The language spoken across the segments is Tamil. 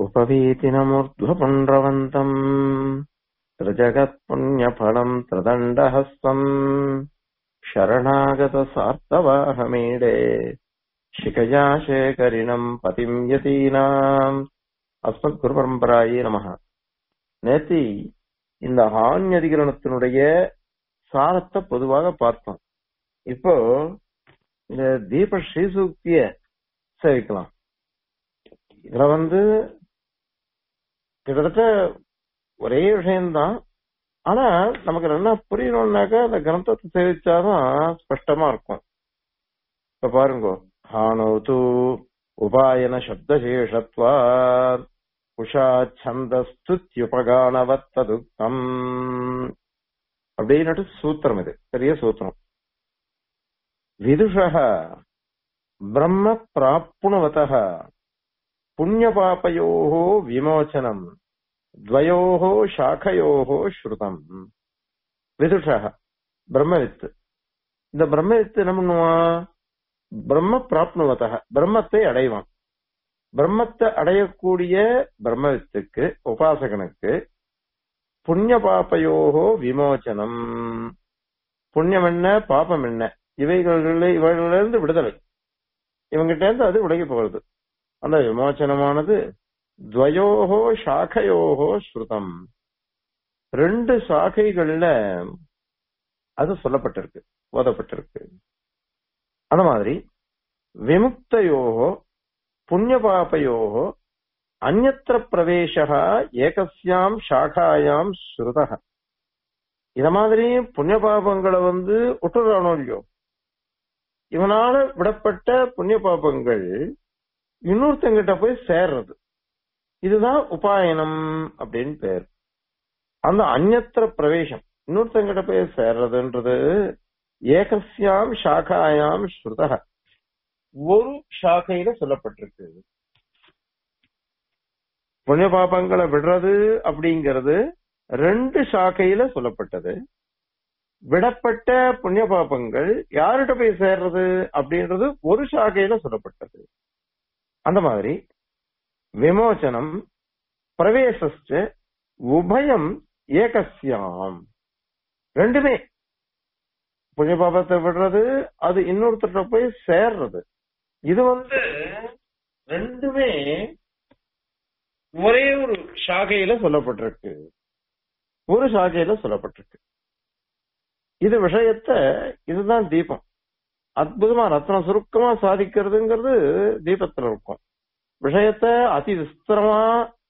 उपवीतिनमूर्ध्वपुण्ड्रवन्तम् त्रिजगत्पुण्यफलम् त्रिदण्डहस्तम् शरणागतसार्थवाहमीडे शिखया शेखरिणम् பதிம் யதீனாம் அஸ்மத் குரு பரம்பராயே நமக நேத்தி இந்த ஆண்யதிகரணத்தினுடைய சாரத்தை பொதுவாக பார்த்தோம் இப்போ இந்த தீப ஸ்ரீசூக்திய சேவிக்கலாம் இதுல வந்து கிட்டத்தட்ட ஒரே விஷயம்தான் ஆனா நமக்கு நல்லா புரியணும்னாக்கா அந்த கிரந்தத்தை சேவிச்சாதான் ஸ்பஷ்டமா இருக்கும் இப்ப பாருங்க ஹானோது உபாயன சப்தசேஷத்வா உஷா சந்தஸ்துத்யுபகானவத்ததுக்தம் அப்படின்னுட்டு சூத்திரம் இது பெரிய சூத்திரம் விதுஷः பிரம்ம பிராப்னுவதः புண்ணியபாபயோः விமோச்சனம் द्वयोः शाखयोः ஸ்ருதம் விதுஷः பிரம்மவித்து இந்த பிரம்மவித்து என்ன பண்ணுவான் பிரம்ம பிராப்னுவதக பிரம்மத்தை அடைவான் பிரம்மத்தை அடையக்கூடிய பிரம்மவித்துக்கு உபாசகனுக்கு புண்ணிய பாப்பயோகோ விமோச்சனம் புண்ணியம் என்ன பாப்பம் என்ன இவைகளில் இவைகளிலிருந்து விடுதலை இவங்கிட்ட இருந்து அது விலகி போகிறது அந்த விமோச்சனமானது துவயோகோ சாக்கையோகோ ஸ்ருதம் ரெண்டு சாக்கைகள்ல அது சொல்லப்பட்டிருக்கு ஓதப்பட்டிருக்கு அந்த மாதிரி விமுக்தயோகோ புண்ணிய பாப்பயோகோ அந்நத்திர பிரவேசா ஏகஸ்யாம் சாகாயாம் ஸ்ருத இத மாதிரி புண்ணிய பாபங்களை வந்து விட்டுறானோ இல்லையோ இவனால விடப்பட்ட புண்ணிய பாபங்கள் இன்னொருத்தங்கிட்ட போய் சேர்றது இதுதான் உபாயனம் அப்படின்னு பேர் அந்த அந்நத்திர பிரவேசம் இன்னொருத்தங்கிட்ட போய் சேர்றதுன்றது ஏகஸ்யாம் சாகாயாம் ஸ்ருத ஒரு சாக்கையில சொல்லப்பட்டிருக்கு புண்ணிய பாபங்களை விடுறது அப்படிங்கிறது ரெண்டு சாக்கையில சொல்லப்பட்டது விடப்பட்ட புண்ணிய பாபங்கள் யார்கிட்ட போய் சேர்றது அப்படின்றது ஒரு சாக்கையில சொல்லப்பட்டது அந்த மாதிரி விமோச்சனம் பிரவேசஸ்ட உபயம் ஏகசியாம் ரெண்டுமே புண்ணிய பாபத்தை விடுறது அது இன்னொருத்தர்கிட்ட போய் சேர்றது இது வந்து ரெண்டுமே ஒரே ஒரு சாகையில சொல்லப்பட்டிருக்கு ஒரு சாகையில சொல்லப்பட்டிருக்கு இது விஷயத்த இதுதான் தீபம் அற்புதமா ரத்ன சுருக்கமா சாதிக்கிறதுங்கிறது தீபத்துல இருக்கும் விஷயத்த அதி விஸ்தரமா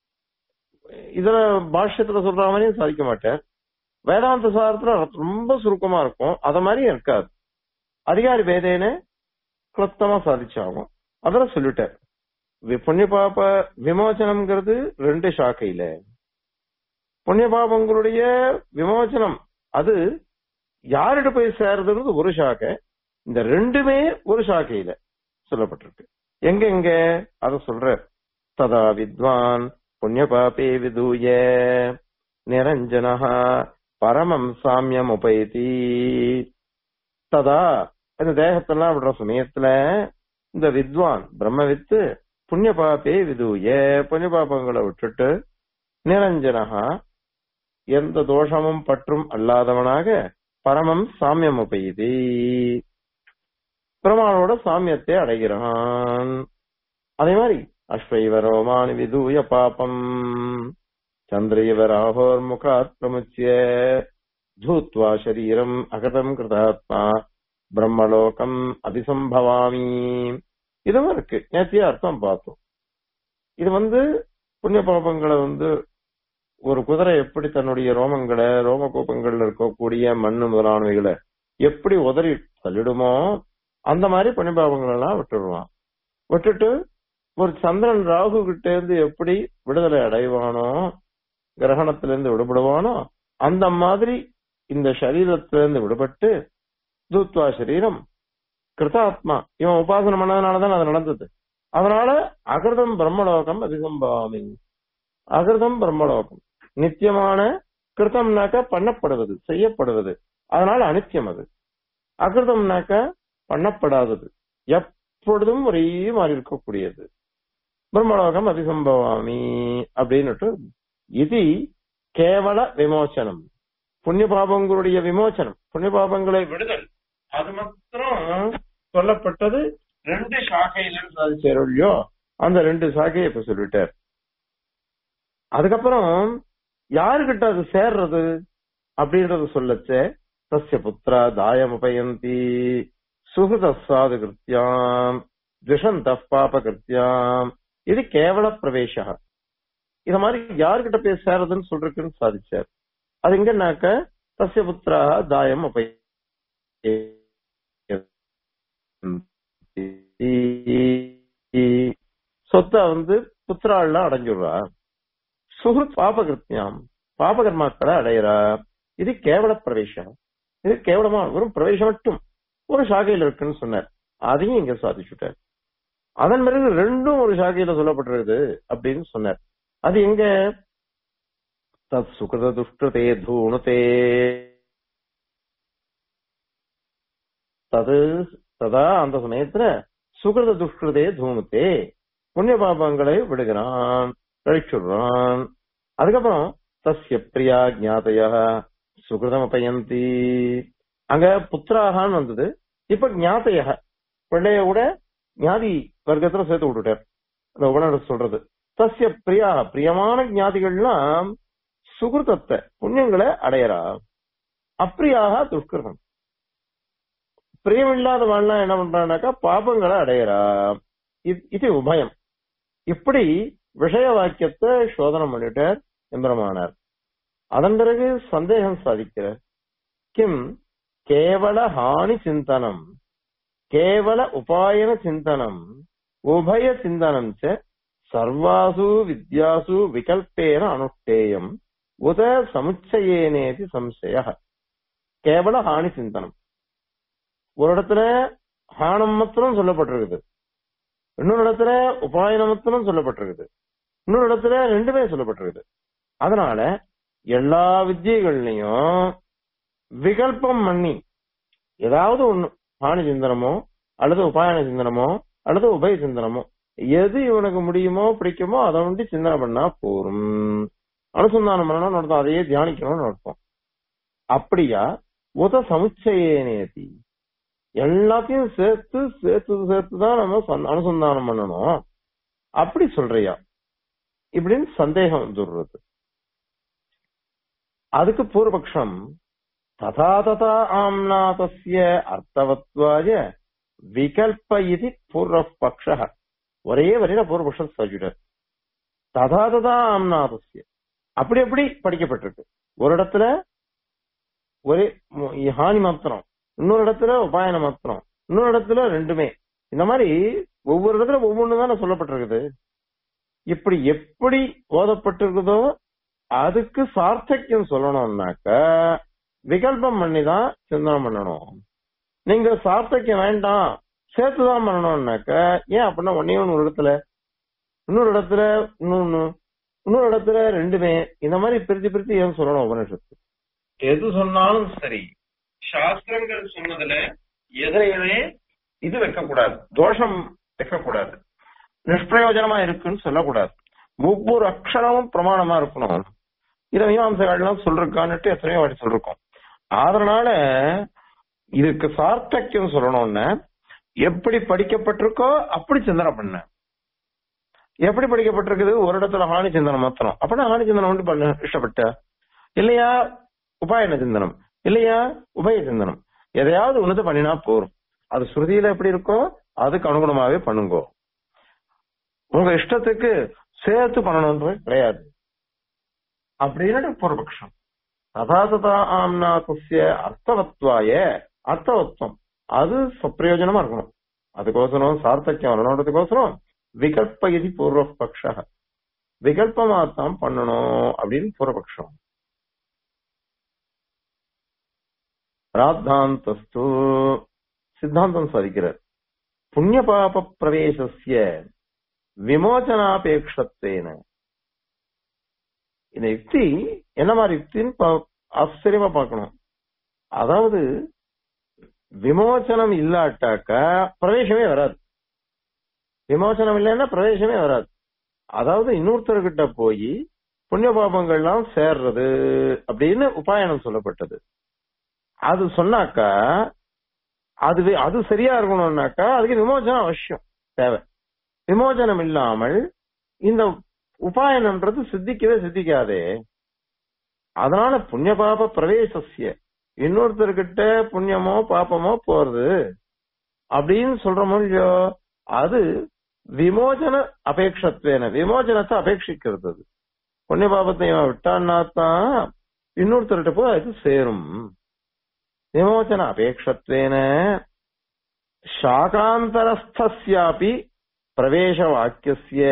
இதுல பாஷ்யத்துல சொல்ற மாதிரியும் சாதிக்க மாட்டேன் வேதாந்த சாரத்துல ரொம்ப சுருக்கமா இருக்கும் அத மாதிரியும் இருக்காது அதிகாரி பேதேன கிளப்தமா சாதிச்சாகும் அதுல சொல்லிட்டார் புண்ணிய பாப விமோச்சனம்ங்கிறது ரெண்டு சாக்கையில புண்ணிய பாபங்களுடைய விமோச்சனம் அது யார்கிட்ட போய் சேர்றதுன்றது ஒரு சாக்கை இந்த ரெண்டுமே ஒரு சாக்கையில சொல்லப்பட்டிருக்கு எங்க எங்க அத சொல்ற ததா வித்வான் புண்ணிய பாபே விதூய நிரஞ்சனஹா பரமம் சாமியம் உபயதி ததா இந்த தேகத்தெல்லாம் விடுற சமயத்துல இந்த வித்வான் பிரம்மவித்து புண்ணிய பாப்பே விதூய புண்ணிய பாப்பங்களை விட்டுட்டு நிரஞ்சனஹா எந்த தோஷமும் பற்றும் அல்லாதவனாக பரமம் சாமியம் உபயதி பெருமானோட சாமியத்தை அடைகிறான் அதே மாதிரி அஸ்வைவ ரோமானி விதூய பாபம் சந்திரைவ ராகோர் முகாத் பிரமுச்சிய தூத்வா சரீரம் அகதம் கிருதாத்மா பிரம்மலோகம் அபிசம்பவாமி இதுவும் இருக்கு நேத்தியா அர்த்தம் பார்த்தோம் இது வந்து புண்ணிய பாபங்களை வந்து ஒரு குதிரை எப்படி தன்னுடைய ரோமங்களை ரோம கோபங்கள்ல இருக்கக்கூடிய மண்ணு முதலானவைகளை எப்படி உதறி தள்ளிடுமோ அந்த மாதிரி புண்ணிய பாபங்கள் எல்லாம் விட்டுடுவான் விட்டுட்டு ஒரு சந்திரன் ராகு கிட்ட இருந்து எப்படி விடுதலை அடைவானோ கிரகணத்திலிருந்து விடுபடுவானோ அந்த மாதிரி இந்த சரீரத்திலிருந்து விடுபட்டு தூத்வா சரீரம் கிருதாத்மா இவன் உபாசனம் பண்ணதுனாலதான் அது நடந்தது அதனால அகிருதம் பிரம்மலோகம் அதிசம்பாமி அகிருதம் பிரம்மலோகம் நித்தியமான கிருத்தம்னாக்க பண்ணப்படுவது செய்யப்படுவது அதனால அனித்தியம் அது அகிருதம்னாக்க பண்ணப்படாதது எப்பொழுதும் ஒரே மாதிரி இருக்கக்கூடியது பிரம்மலோகம் அபிசம்பவாமி அப்படின்னுட்டு இது கேவல விமோச்சனம் புண்ணிய பாபங்களுடைய விமோச்சனம் புண்ணிய பாபங்களை விடுதல் அது மாத்திரம் சொல்லப்பட்டது ரெண்டு சாக்கையில சாதிச்சாரோ அந்த ரெண்டு சாக்கையை இப்ப சொல்லிட்டார் அதுக்கப்புறம் யாருகிட்ட அது சேர்றது அப்படின்றது சொல்லச்சே தஸ்ய புத்திரா தாயமுபயந்தி சுகிருத சாது கிருத்தியாம் துஷந்த பாப கிருத்தியாம் இது கேவல பிரவேச இத மாதிரி யாருகிட்ட போய் சேரதுன்னு சொல்றதுன்னு சாதிச்சார் அது எங்கன்னாக்க தஸ்ய புத்திரா தாயம் உபய சொத்தை வந்து புத்திராள்லாம் அடைஞ்சுடுறா சுகிருத் பாபகிருத்தியாம் பாபகர்மாக்களை அடையிறா இது கேவல பிரவேசம் இது கேவலமா வெறும் பிரவேசம் மட்டும் ஒரு சாகையில் இருக்குன்னு சொன்னார் அதையும் இங்க சாதிச்சுட்டார் அதன் பிறகு ரெண்டும் ஒரு சாகையில சொல்லப்பட்டிருக்குது அப்படின்னு சொன்னார் அது எங்க தத் சுகிருத துஷ்டதே தூணுதே தது ததா அந்த சமயத்துல சுகிருத துஷ்கிருதே தூணுதே புண்ணிய பாபங்களை விடுகிறான் கழிச்சுடுறான் அதுக்கப்புறம் தஸ்ய பிரியா ஜாதையா சுகிருதம் அப்பயந்தி அங்க புத்திராகான்னு வந்தது இப்ப ஞாதைய பிள்ளைய கூட ஞாதி வர்க்கத்துல சேர்த்து விட்டுட்டார் அந்த உபநடர் சொல்றது தஸ்ய பிரியா பிரியமான ஞாதிகள்லாம் சுகிருதத்தை புண்ணியங்களை அடையறா அப்பிரியாக துஷ்கிருதம் பிரியமில்லாதவாள்லாம் என்ன பண்றான்னாக்கா பாபங்களை அடையறா இது உபயம் இப்படி விஷய வாக்கியத்தை சோதனம் பண்ணிட்டார் எம்பெருமானார் அதன் பிறகு சந்தேகம் சாதிக்கிறார் கிம் கேவல ஹானி சிந்தனம் கேவல உபாயன சிந்தனம் உபய சிந்தனம் ச சர்வாசு வித்யாசு விகல்பேன அனுஷ்டேயம் உத சமுச்சயேனேதி சம்சய கேவல ஹானி சிந்தனம் ஒரு இடத்துல ஹானம் மாத்திரம் சொல்லப்பட்டிருக்குது இன்னொரு இடத்துல உபாயனம் மாத்திரம் சொல்லப்பட்டிருக்குது இன்னொரு இடத்துல ரெண்டுமே சொல்லப்பட்டிருக்குது அதனால எல்லா வித்தியகள்லயும் விகல்பம் பண்ணி ஏதாவது ஒண்ணு ஹானி சிந்தனமோ அல்லது உபாயன சிந்தனமோ அல்லது உபய சிந்தனமோ எது இவனுக்கு முடியுமோ பிடிக்குமோ அதை வந்து சிந்தனை பண்ணா போரும் அனுசந்தானம் பண்ணணும் நடத்தும் அதையே தியானிக்கணும்னு நடத்தும் அப்படியா உத சமுச்சயேனேதி எல்லாத்தையும் சேர்த்து சேர்த்து சேர்த்து தான் நம்ம அனுசந்தானம் பண்ணணும் அப்படி சொல்றியா இப்படின்னு சந்தேகம் வந்துடுறது அதுக்கு பூர்வபக்ஷம் ததா ததா ஆம்னா தஸ்ய அர்த்தவத்வாய விகல்ப இது பூர்வபக்ஷ ஒரே வரையில பூர்வபக்ஷம் சொல்லிட்டார் ததா ததா ஆம்னா தஸ்ய அப்படி அப்படி படிக்கப்பட்டிருக்கு ஒரு இடத்துல ஒரே ஹானி மாத்திரம் இன்னொரு இடத்துல உபாயன மாத்திரம் இன்னொரு இடத்துல ரெண்டுமே இந்த மாதிரி ஒவ்வொரு இடத்துல ஒவ்வொன்னு தானே சொல்லப்பட்டிருக்குது இப்படி எப்படி ஓதப்பட்டிருக்குதோ அதுக்கு சார்த்தக்கியம் சொல்லணும்னாக்க விகல்பம் பண்ணி தான் சிந்தனம் பண்ணணும் நீங்க சார்த்தக்கியம் வேண்டாம் சேர்த்துதான் பண்ணணும்னாக்க ஏன் அப்படின்னா ஒன்னே ஒன்று ஒரு இடத்துல இன்னொரு இடத்துல இன்னொன்னு இன்னொரு இடத்துல ரெண்டுமே இந்த மாதிரி பிரித்து பிரித்து ஏன் சொல்லணும் உபனிஷத்து எது சொன்னாலும் சரி சாஸ்திரங்கள் சொன்னதுல எதையுமே இது வைக்கக்கூடாது தோஷம் வைக்கக்கூடாது நிஷ்பிரயோஜனமா இருக்குன்னு சொல்லக்கூடாது ஒவ்வொரு அக்ஷரமும் பிரமாணமா இருக்கணும் இதை மீமாம்சகாலாம் சொல்றான்னுட்டு எத்தனையோ வாட்டி சொல்லிருக்கோம் அதனால இதுக்கு சார்த்தக்கியம் சொல்லணும்னு எப்படி படிக்கப்பட்டிருக்கோ அப்படி சிந்தனை பண்ண எப்படி படிக்கப்பட்டிருக்குது ஒரு இடத்துல ஹானி சிந்தனம் மாத்திரம் அப்படின்னா ஹானி சிந்தனம் வந்து பண்ண இஷ்டப்பட்ட இல்லையா உபாயன சிந்தனம் இல்லையா உபய சிந்தனம் எதையாவது ஒண்ணுது பண்ணினா போரும் அது ஸ்ருதியில எப்படி இருக்கோ அதுக்கு அனுகுணமாவே பண்ணுங்கோ உங்க இஷ்டத்துக்கு சேர்த்து பண்ணணும்ன்றது கிடையாது அப்படின்னு பூர்வபக்ஷம் ததாததா ஆம்னா தஸ்ய அர்த்தவத்வாய அர்த்தவத்வம் அது சப்பிரயோஜனமா இருக்கணும் அதுக்கோசரம் சார்த்தக்கியம் வரணுன்றதுக்கோசரம் விகல்ப இது பூர்வபக்ஷ விகல்பமா தான் பண்ணணும் அப்படின்னு பூர்வபக்ஷம் ராத்தாந்தஸ்து சித்தாந்தம் சாதிக்கிறார் புண்ணிய பாப பிரவேசஸ்ய விமோச்சனாபேட்சத்தேன இந்த யுக்தி என்ன மாதிரி யுக்தின்னு ஆச்சரியமா பார்க்கணும் அதாவது விமோச்சனம் இல்லாட்டாக்க பிரவேசமே வராது விமோச்சனம் இல்லைன்னா பிரவேசமே வராது அதாவது இன்னொருத்தர்கிட்ட போய் புண்ணிய பாபங்கள்லாம் சேர்றது அப்படின்னு உபாயனம் சொல்லப்பட்டது அது சொன்னாக்கா அதுவே அது சரியா இருக்கணும்னாக்கா அதுக்கு விமோசனம் அவசியம் தேவை விமோசனம் இல்லாமல் இந்த உபாயனம்ன்றது சித்திக்கவே சித்திக்காதே அதனால புண்ணிய பாப பிரவேசசிய இன்னொருத்தர்கிட்ட புண்ணியமோ பாப்பமோ போறது அப்படின்னு சொல்றோமோ இல்லையோ அது விமோசன அபேட்சத்வேன விமோசனத்தை அபேட்சிக்கிறது அது புண்ணிய பாபத்தை இவன் விட்டான்னா தான் இன்னொருத்தர்கிட்ட போய் அது சேரும் விமோசன அபேட்சத்வேன சாகாந்தரஸ்தியாபி பிரவேச வாக்கிய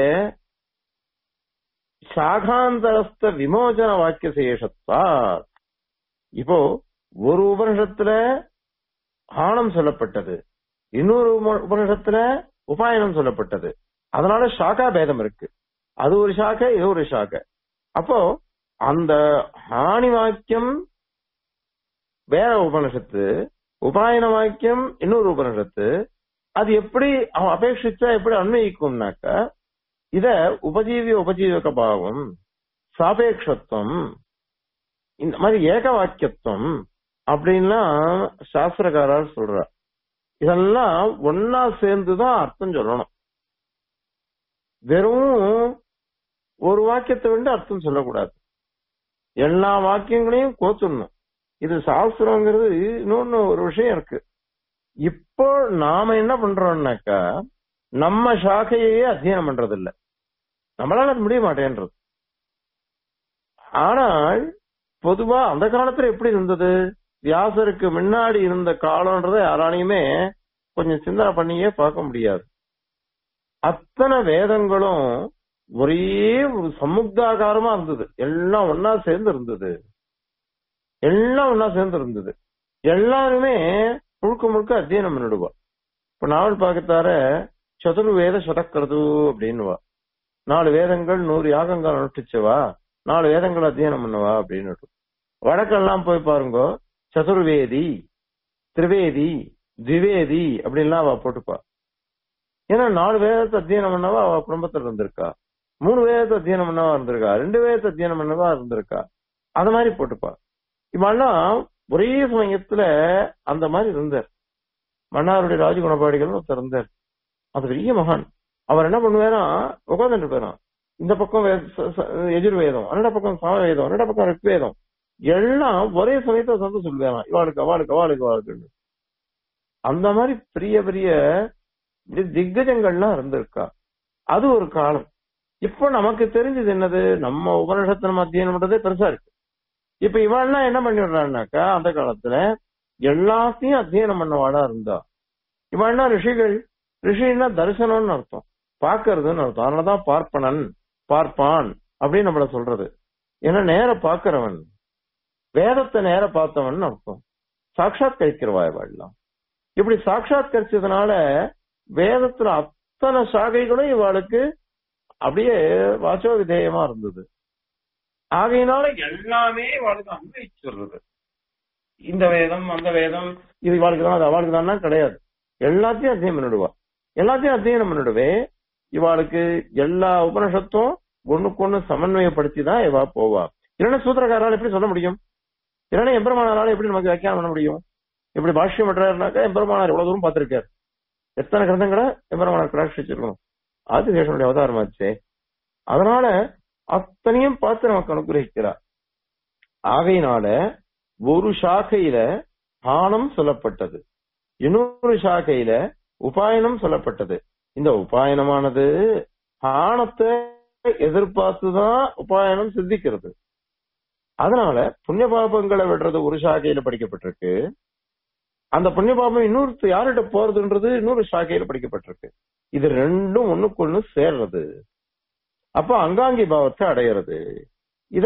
சாகாந்தரஸ்த விமோசன வாக்கிய சேஷத்வா இப்போ ஒரு உபனிஷத்துல ஆணம் சொல்லப்பட்டது இன்னொரு உப- உபனிஷத்துல உபாயனம் சொல்லப்பட்டது அதனால சாக்கா பேதம் இருக்கு அது ஒரு சாக்கை இது ஒரு சாக்கை அப்போ அந்த ஹானி வாக்கியம் வேற உபனிஷத்து உபாயன வாக்கியம் இன்னொரு உபனிஷத்து அது எப்படி அவன் அபேட்சிச்சா எப்படி அன்வயிக்கும்னாக்கா இத உபஜீவிய உபஜீவக பாவம் சாபேட்சத்துவம் இந்த மாதிரி ஏக வாக்கியத்துவம் அப்படின்லாம் சாஸ்திரக்காரர் சொல்றார் இதெல்லாம் ஒன்னா சேர்ந்துதான் அர்த்தம் சொல்லணும் வெறும் ஒரு வாக்கியத்தை விட்டு அர்த்தம் சொல்லக்கூடாது எல்லா வாக்கியங்களையும் கோத்துடணும் இது சாஸ்திரங்கிறது இன்னொன்னு ஒரு விஷயம் இருக்கு இப்போ நாம என்ன பண்றோம்னாக்கா நம்ம சாக்கையே அத்தியனம் பண்றது இல்ல நம்மளால அது முடிய மாட்டேன்றது ஆனால் பொதுவா அந்த காலத்துல எப்படி இருந்தது வியாசருக்கு முன்னாடி இருந்த காலம்ன்றதை யாராலையுமே கொஞ்சம் சிந்தனை பண்ணியே பார்க்க முடியாது அத்தனை வேதங்களும் ஒரே ஒரு சமுக்தாகாரமா இருந்தது எல்லாம் ஒன்னா சேர்ந்து இருந்தது எல்லாம் ஒன்னா சேர்ந்து இருந்தது எல்லாருமே முழுக்க முழுக்க அத்தியனம் பண்ணிடுவா இப்ப நாவல் பாக்கத்தார சதுர்வேத சதக்கருது அப்படின்னுவா நாலு வேதங்கள் நூறு யாகங்கள் அனுஷ்டிச்சவா நாலு வேதங்கள் அத்தியனம் பண்ணுவா அப்படின்னு வழக்கெல்லாம் போய் பாருங்க சதுர்வேதி திரிவேதி திவேதி அப்படின்லாம் அவ போட்டுப்பா ஏன்னா நாலு வேதத்தை அத்தியனம் பண்ணவா அவ குடும்பத்துல இருந்திருக்கா மூணு வேதத்தை அத்தியனம் பண்ணவா இருந்திருக்கா ரெண்டு வேதத்தை அத்தியனம் பண்ணவா இருந்திருக்கா அந்த மாதிரி போட்டுப்பா இவெல்லாம் ஒரே சமயத்துல அந்த மாதிரி இருந்தார் மன்னாருடைய ராஜகுணபாடிகள் ஒருத்தர் இருந்தார் அது பெரிய மகான் அவர் என்ன பண்ணுவாரா உட்கார்ந்துட்டு இருப்பாராம் இந்த பக்கம் வே- ச- ச- எஜுர்வேதம் அந்த பக்கம் சாமவேதம் அந்த பக்கம் ரிக்வேதம் எல்லாம் ஒரே சமயத்துல வந்து சொல்லுவாராம் இவாளுக்கு அவளுக்கு அவளுக்கு அவளுக்கு அந்த மாதிரி பெரிய பெரிய இப்படி திக்கஜங்கள்லாம் இருந்திருக்கா அது ஒரு காலம் இப்ப நமக்கு தெரிஞ்சது என்னது நம்ம உபனிஷத்து நம்ம அத்தியனம் பண்றதே பெருசா இருக்கு இப்ப இவள்லாம் என்ன பண்ணிடுறான்னாக்கா அந்த காலத்துல எல்லாத்தையும் அத்தியனம் பண்ணவாடா இருந்தா இவள்னா ரிஷிகள் ரிஷின்னா தரிசனம்னு அர்த்தம் பாக்குறதுன்னு அர்த்தம் அதனாலதான் பார்ப்பனன் பார்ப்பான் அப்படின்னு நம்மள சொல்றது ஏன்னா நேர பாக்குறவன் வேதத்தை நேர பார்த்தவன் அர்த்தம் சாட்சாத் கழிக்கிறவா இவாள்லாம் இப்படி சாட்சாத் கழிச்சதுனால வேதத்துல அத்தனை சாகைகளும் இவாளுக்கு அப்படியே வாசோ விதேயமா இருந்தது ஆகையினால எல்லாமே இவாளுக்கு அன்வயிச்சு சொல்றது இந்த வேதம் அந்த வேதம் இது இவாளுக்கு தான் அது அவளுக்கு தான் கிடையாது எல்லாத்தையும் அத்தியம் பண்ணிடுவா எல்லாத்தையும் அத்தியனம் பண்ணிடுவே இவாளுக்கு எல்லா உபனிஷத்தும் ஒண்ணுக்கு ஒண்ணு சமன்வயப்படுத்தி தான் இவா போவா இல்லைன்னா சூத்திரக்காரால் எப்படி சொல்ல முடியும் இல்லைன்னா எம்பெருமானாரால எப்படி நமக்கு வியாக்கியானம் பண்ண முடியும் இப்படி பாஷ்யம் பண்றாருனாக்கா எம்பெருமானார் எவ்வளவு தூரம் பார்த்திருக்காரு எத்தனை கிரந்தங்களை எம்பெருமானார் கடாட்சிச்சிருக்கணும் ஆதிசேஷனுடைய அவதாரமாச்சே அதனால அத்தனையும் பார்த்து நமக்கு அனுகிரகிக்கிறார் ஆகையினால ஒரு சாக்கையில ஆணம் சொல்லப்பட்டது இன்னொரு சாக்கையில உபாயனம் சொல்லப்பட்டது இந்த உபாயனமானது ஆணத்தை எதிர்பார்த்துதான் உபாயனம் சித்திக்கிறது அதனால புண்ணிய பாபங்களை விடுறது ஒரு சாக்கையில படிக்கப்பட்டிருக்கு அந்த புண்ணிய பாபம் இன்னொரு யார்கிட்ட போறதுன்றது இன்னொரு சாக்கையில படிக்கப்பட்டிருக்கு இது ரெண்டும் ஒண்ணுக்கு ஒண்ணு சேர்றது அப்ப அங்காங்கி பாவத்தை அடையிறது இத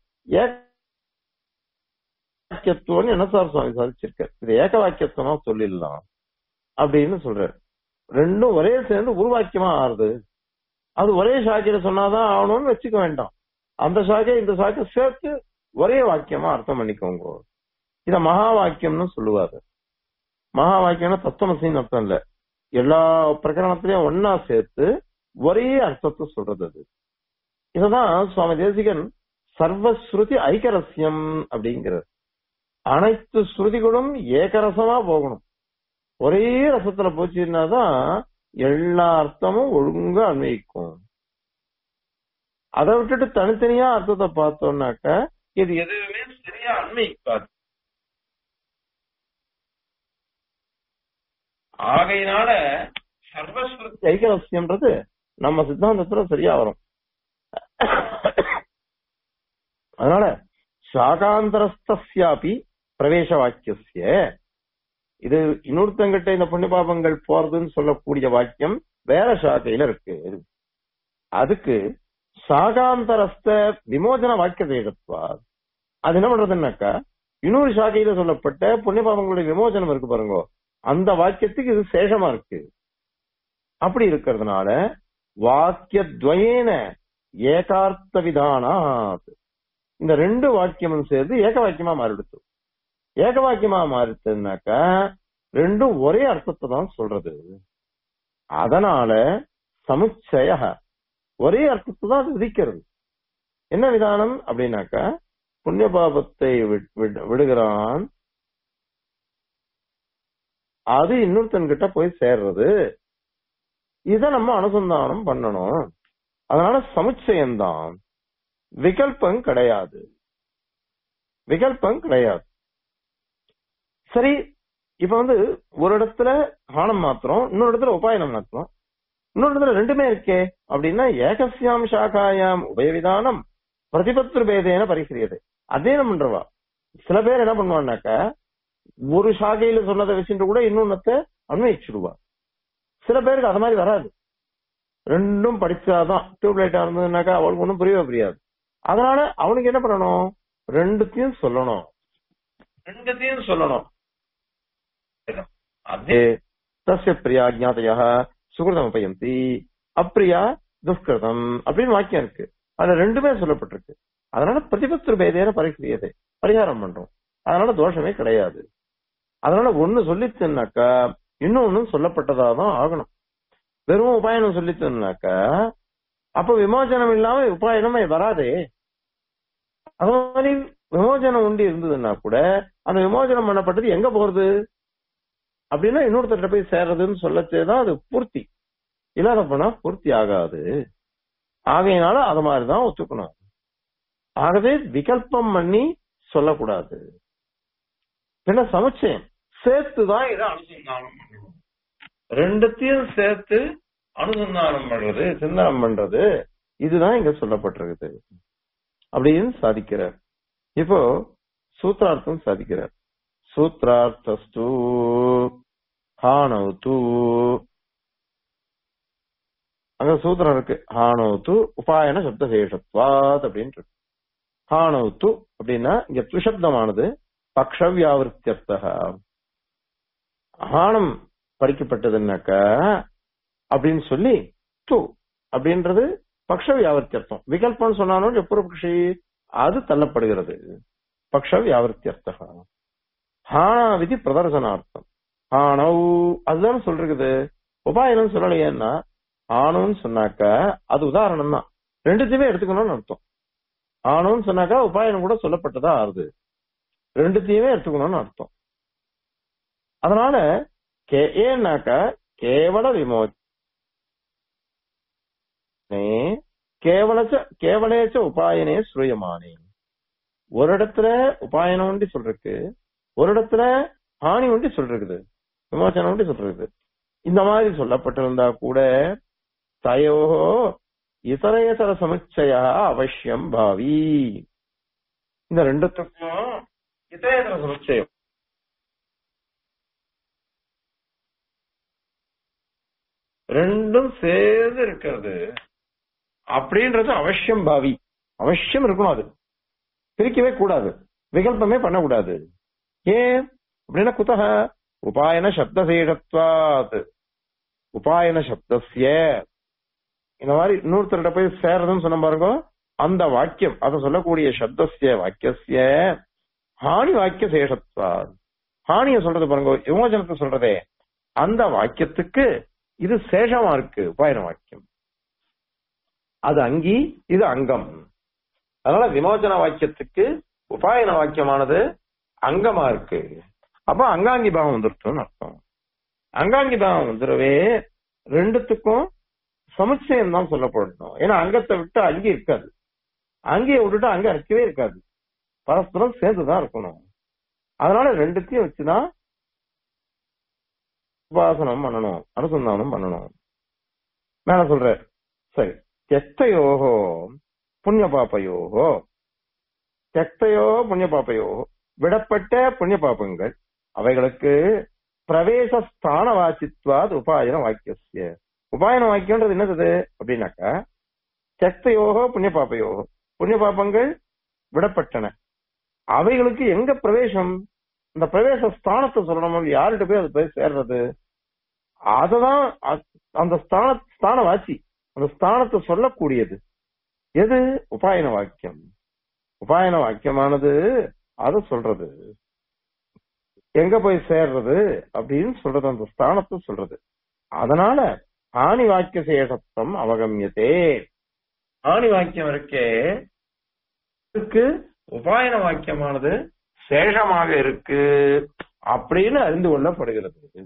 ஏகவாக்கியத்துவம் என்ன சார் சுவாமி சாதிச்சிருக்காரு இது ஏக வாக்கியத்துவமா சொல்லிடலாம் அப்படின்னு சொல்றாரு ரெண்டும் ஒரே சேர்ந்து ஒரு வாக்கியமா ஆறுது அது ஒரே சாக்கையில சொன்னாதான் ஆகணும்னு வச்சுக்க வேண்டாம் அந்த சாக்கை இந்த சாக்கை சேர்த்து ஒரே வாக்கியமா அர்த்தம் பண்ணிக்கோங்க இத மகா வாக்கியம்னு சொல்லுவாரு மகா வாக்கியம்னா தத்துவமசின்னு அர்த்தம் இல்ல எல்லா பிரகரணத்திலையும் ஒன்னா சேர்த்து ஒரே அர்த்தத்தை சொல்றது அது இதுதான் சுவாமி தேசிகன் சர்வஸ்ருதி ஐக்கரஸ்யம் அப்படிங்கிறது அனைத்து ஸ்ருதிகளும் ஏகரசமா போகணும் ஒரே ரசத்துல போச்சுன்னா தான் எல்லா அர்த்தமும் ஒழுங்கா அன்வயிக்கும் அதை விட்டுட்டு தனித்தனியா அர்த்தத்தை பார்த்தோம்னாக்க இது எதுவுமே சரியா அன்வயிக்காது ஆகையினால சர்வஸ்ருதி ஐக்கரஸ்யம்ன்றது நம்ம சித்தாந்தத்துல சரியா வரும் அதனால சாகாந்தரஸ்தியாபி பிரவேச வாக்கியசிய இது இன்னொருத்தங்கிட்ட இந்த புண்ணிய பாபங்கள் போறதுன்னு சொல்லக்கூடிய வாக்கியம் வேற சாக்கையில இருக்கு அதுக்கு சாகாந்தரஸ்த விமோசன வாக்கிய தேகத்வா அது என்ன பண்றதுன்னாக்கா இன்னொரு சாக்கையில சொல்லப்பட்ட புண்ணிய பாபங்களுடைய விமோசனம் இருக்கு பாருங்க அந்த வாக்கியத்துக்கு இது சேஷமா இருக்கு அப்படி இருக்கிறதுனால வாக்கியத்வயேன ஏகார்த்த விதானாத் இந்த ரெண்டு வாக்கியமும் சேர்ந்து ஏக வாக்கியமா மாறிடுச்சு ஏக வாக்கியமா மாறிடுச்சுனாக்கா ரெண்டும் ஒரே அர்த்தத்தை தான் சொல்றது அதனால சமுச்சய ஒரே அர்த்தத்தை தான் அது விதிக்கிறது என்ன விதானம் அப்படின்னாக்கா புண்ணிய பாபத்தை விட்- விட்- விடுகிறான் அது இன்னொருத்தன் கிட்ட போய் சேர்றது இத நம்ம அனுசந்தானம் பண்ணணும் அதனால சமுச்சயம்தான் விகல்பம் கிடையாது விகல்பம் கிடையாது சரி இப்ப வந்து ஒரு இடத்துல ஹானம் மாத்திரம் இன்னொரு இடத்துல உபாயனம் மாத்திரம் இன்னொரு இடத்துல ரெண்டுமே இருக்கே அப்படின்னா ஏகசியாம் சாகாயாம் உபயவிதானம் பிரதிபத்ரு பேதேன பரிசிரியது அதே நம்ம பண்றவா சில பேர் என்ன பண்ணுவான்னாக்க ஒரு சாகையில சொன்னதை வச்சுட்டு கூட இன்னொன்னத்தை அன்வயிச்சுடுவா சில பேருக்கு அது மாதிரி வராது ரெண்டும் படிச்சாதான் டியூப்லைட்டா இருந்ததுனாக்கா அவளுக்கு ஒன்றும் புரியவே புரியாது அதனால அவனுக்கு என்ன பண்ணணும் ரெண்டுத்தையும் சொல்லணும் ரெண்டுத்தையும் சொல்லணும் அதே தஸ்ய பிரியா ஜாதையா சுகிருதம் உபயந்தி அப்பிரியா துஷ்கிருதம் அப்படின்னு வாக்கியம் இருக்கு அதுல ரெண்டுமே சொல்லப்பட்டிருக்கு அதனால பிரதிபத்திர பேதேன பரிசீலியதை பரிகாரம் பண்றோம் அதனால தோஷமே கிடையாது அதனால ஒண்ணு சொல்லிச்சுனாக்கா இன்னொன்னு சொல்லப்பட்டதா தான் ஆகணும் வெறும் உபாயனம் சொல்லிச்சுனாக்கா அப்ப விமோசனம் இல்லாம உபாயனமே வராதே அது மாதிரி விமோசனம் உண்டு இருந்ததுன்னா கூட அந்த விமோசனம் பண்ணப்பட்டது எங்க போறது அப்படின்னா இன்னொருத்தர்கிட்ட போய் சேர்றதுன்னு சொல்லச்சேதான் அது பூர்த்தி இல்லாத போனா பூர்த்தி ஆகாது ஆகையினால அது மாதிரிதான் ஒத்துக்கணும் ஆகவே விகல்பம் பண்ணி சொல்லக்கூடாது பின்ன சமுச்சயம் சேர்த்துதான் இதை அனுசந்தானம் பண்ணணும் ரெண்டுத்தையும் சேர்த்து அனுசந்தானம் பண்றது சிந்தனம் பண்றது இதுதான் இங்க சொல்லப்பட்டிருக்குது அப்படின்னு சாதிக்கிறார் இப்போ சூத்ரார்த்தம் சாதிக்கிறார் சூத்ரார்த்தஸ்து ஹானவுத்து அங்க சூத்திரம் இருக்கு ஹானவுத்து உபாயன சப்தசேஷத்வாத் அப்படின்னு இருக்கு ஹானவுத்து அப்படின்னா இங்க துஷப்தமானது பக்ஷவியாவிருத்தியர்த்தக ஹானம் படிக்கப்பட்டதுன்னாக்கா அப்படின்னு சொல்லி து அப்படின்றது பக்ஷ வியாவர்த்தியர்த்தம் விகல்பம் சொன்னாலும் பூர்வபக்ஷி அது தள்ளப்படுகிறது பக்ஷ வியாவர்த்தியர்த்தக ஹானா விதி பிரதர்சனார்த்தம் ஹானவ் அதுதான் சொல்றது உபாயனம் சொல்லலையேன்னா ஆணுன்னு சொன்னாக்கா அது உதாரணம் தான் ரெண்டுத்தையுமே எடுத்துக்கணும்னு அர்த்தம் ஆணுன்னு சொன்னாக்கா உபாயனம் கூட சொல்லப்பட்டதா ஆறுது ரெண்டுத்தையுமே எடுத்துக்கணும்னு அர்த்தம் அதனால கே ஏன்னாக்கா கேவல விமோச்சனே கேவலச்ச கேவலேச்ச உபாயனே ஸ்ரூயமானே ஒரு இடத்துல உபாயனம் ஒண்டி சொல்றதுக்கு ஒரு இடத்துல ஹானி ஒண்டி சொல்றது விமோச்சனம் ஒண்டி சொல்றது இந்த மாதிரி சொல்லப்பட்டிருந்தா கூட தயோ இதரேதர சமுச்சய அவசியம் பாவி இந்த ரெண்டுத்துக்கும் இதரேதர சமுச்சயம் ரெண்டும் சேர்ந்து இருக்கிறது அப்படின்றது அவசியம் பாவி அவசியம் இருக்கணும் அது பிரிக்கவே கூடாது விகல்பமே பண்ணக்கூடாது ஏன் அப்படின்னா குத்தக உபாயன சப்தசேஷத்வாத் உபாயன சப்தசிய இந்த மாதிரி இன்னொருத்தர்கிட்ட போய் சேர்றதுன்னு சொன்ன பாருங்க அந்த வாக்கியம் அதை சொல்லக்கூடிய சப்தசிய வாக்கியசிய ஹானி வாக்கிய சேஷத்வாத் ஹானிய சொல்றது பாருங்க விமோசனத்தை சொல்றதே அந்த வாக்கியத்துக்கு இது சேஷமா இருக்கு உபாயன வாக்கியம் அது அங்கி இது அங்கம் அதனால விமோச்சன வாக்கியத்துக்கு உபாயன வாக்கியமானது அங்கமா இருக்கு அப்ப அங்காங்கி பாவம் வந்துருச்சுன்னு அர்த்தம் அங்காங்கி பாவம் வந்துடவே ரெண்டுத்துக்கும் சமுச்சயம் தான் சொல்லப்படணும் ஏன்னா அங்கத்தை விட்டு அங்கி இருக்காது அங்கேயே விட்டுட்டு அங்க இருக்கவே இருக்காது பரஸ்பரம் சேர்ந்துதான் இருக்கணும் அதனால ரெண்டுத்தையும் வச்சுதான் உபாசனம் பண்ணணும் அனுசந்தானம் பண்ணணும் மேல சொல்ற சரி தெக்தயோகோ புண்ணிய பாப்பயோகோ தெக்தயோ புண்ணிய பாப்பயோகோ விடப்பட்ட புண்ணிய பாப்பங்கள் அவைகளுக்கு பிரவேச ஸ்தான வாச்சித்வாத் உபாயன வாக்கியசிய உபாயன வாக்கியம்ன்றது என்னது அப்படின்னாக்கா தெக்தயோகோ புண்ணிய பாப்பயோகோ புண்ணிய பாப்பங்கள் விடப்பட்டன அவைகளுக்கு எங்க பிரவேசம் இந்த பிரவேச ஸ்தானத்தை சொல்லணும் யார்கிட்ட போய் அது போய் சேர்றது அததான் அ- அந்த ஸ்தான ஸ்தான வாசி அந்த ஸ்தானத்தை சொல்லக்கூடியது எது உபாயன வாக்கியம் உபாயன வாக்கியமானது அதை சொல்றது எங்க போய் சேர்றது அப்படின்னு சொல்றது அந்த ஸ்தானத்தை சொல்றது அதனால ஆணி வாக்கிய சேஷத்துவம் அவகமியதே ஆணி வாக்கியம் இருக்கே இதுக்கு உபாயன வாக்கியமானது சேஷமாக இருக்கு அப்படின்னு அறிந்து கொள்ளப்படுகிறது